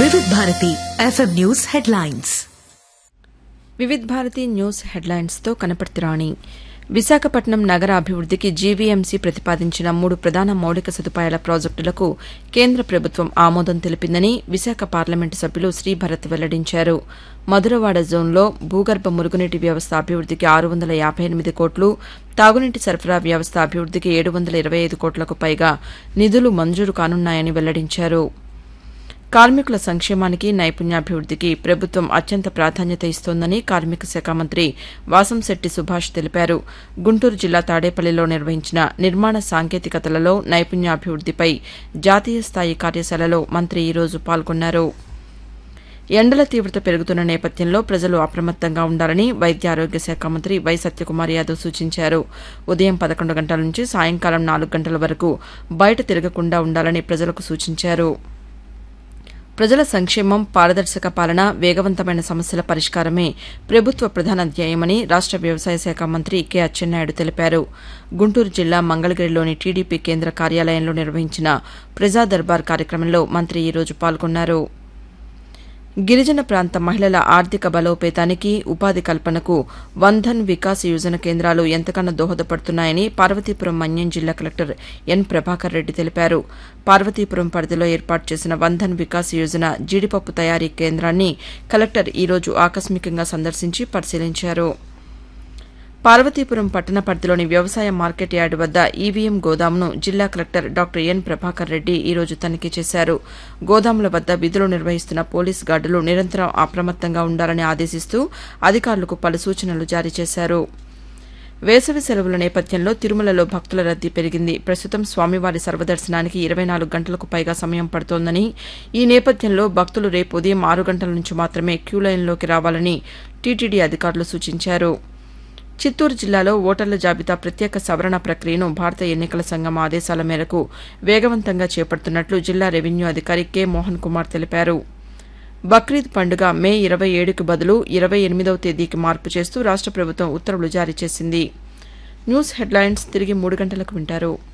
వివిధ Bharati FM news headlines Vividh Bharati news హెడ్లైన్స్తో కనపర్తిరాణి విశాఖపట్నం నగర అభివృద్దికి జీవీఎంసీ ప్రతిపాదించిన మూడు ప్రధాన మౌలిక సదుపాయాల ప్రాజెక్టులకు కేంద్ర ప్రభుత్వం ఆమోదం తెలిపిందని విశాఖ పార్లమెంటు సభ్యులు శ్రీభరత్ వెల్లడించారు మధురవాడ జోన్లో భూగర్భ మురుగునీటి వ్యవస్థ అభివృద్దికి ఆరు వందల యాబై ఎనిమిది కోట్లు తాగునీటి సరఫరా వ్యవస్థ అభివృద్దికి ఏడు వందల ఇరవై ఐదు కోట్లకు పైగా నిధులు మంజూరు కానున్నాయని వెల్లడించారు కార్మికుల సంక్షేమానికి నైపుణ్యాభివృద్దికి ప్రభుత్వం అత్యంత ప్రాధాన్యత ఇస్తోందని కార్మిక శాఖ మంత్రి వాసంశెట్టి సుభాష్ తెలిపారు గుంటూరు జిల్లా తాడేపల్లిలో నిర్వహించిన నిర్మాణ సాంకేతికతలలో నైపుణ్యాభివృద్దిపై జాతీయ స్థాయి కార్యశాలలో మంత్రి ఈరోజు పాల్గొన్నారు ఎండల తీవ్రత పెరుగుతున్న నేపథ్యంలో ప్రజలు అప్రమత్తంగా ఉండాలని వైద్య ఆరోగ్య శాఖ మంత్రి వై సత్యకుమార్ యాదవ్ సూచించారు ఉదయం పదకొండు గంటల నుంచి సాయంకాలం నాలుగు గంటల వరకు బయట తిరగకుండా ఉండాలని ప్రజలకు సూచించారు ప్రజల సంక్షేమం పారదర్శక పాలన వేగవంతమైన సమస్యల పరిష్కారమే ప్రభుత్వ ప్రధాన ధ్యేయమని రాష్ట వ్యవసాయ శాఖ మంత్రి కె అచ్చెన్నాయుడు తెలిపారు గుంటూరు జిల్లా మంగళగిరిలోని టీడీపీ కేంద్ర కార్యాలయంలో నిర్వహించిన ప్రజా దర్బార్ కార్యక్రమంలో మంత్రి ఈరోజు పాల్గొన్నారు గిరిజన ప్రాంత మహిళల ఆర్థిక బలోపేతానికి ఉపాధి కల్పనకు వంధన్ వికాస్ యోజన కేంద్రాలు ఎంతగానో దోహదపడుతున్నాయని పార్వతీపురం మన్యం జిల్లా కలెక్టర్ ఎన్ ప్రభాకర్ రెడ్డి తెలిపారు పార్వతీపురం పరిధిలో ఏర్పాటు చేసిన వంధన్ వికాస్ యోజన జీడిపప్పు తయారీ కేంద్రాన్ని కలెక్టర్ ఈరోజు ఆకస్మికంగా సందర్శించి పరిశీలించారు పార్వతీపురం పట్టణ పరిధిలోని వ్యవసాయ మార్కెట్ యార్డు వద్ద ఈవీఎం గోదామును జిల్లా collector doctor N Prabhakar Reddy ఈరోజు తనిఖీ చేశారు గోదాముల వద్ద విధులు నిర్వహిస్తున్న పోలీస్ గార్డులు నిరంతరం అప్రమత్తంగా ఉండాలని ఆదేశిస్తూ అధికారులకు పలు సూచనలు జారీ చేశారు వేసవి సెలవుల నేపథ్యంలో తిరుమలలో భక్తుల రద్దీ పెరిగింది ప్రస్తుతం స్వామివారి సర్వదర్శనానికి ఇరవై నాలుగు గంటలకు పైగా సమయం పడుతోందని ఈ నేపథ్యంలో భక్తులు రేపు ఉదయం ఆరు గంటల నుంచి మాత్రమే క్యూలైన్లోకి రావాలని టీటీడీ అధికారులు సూచించారు చిత్తూరు జిల్లాలో ఓటర్ల జాబితా ప్రత్యేక సవరణ ప్రక్రియను భారత ఎన్నికల సంఘం ఆదేశాల మేరకు వేగవంతంగా చేపడుతున్నట్లు జిల్లా రెవెన్యూ అధికారి కె మోహన్ కుమార్ తెలిపారు బక్రీద్ పండుగ మే ఇరవై ఏడుకి బదులు ఇరవై ఎనిమిదవ తేదీకి మార్పు చేస్తూ రాష్ట ప్రభుత్వం ఉత్తర్వులు జారీ చేసింది న్యూస్ హెడ్లైన్స్ తిరిగి మూడు గంటలకు వింటారు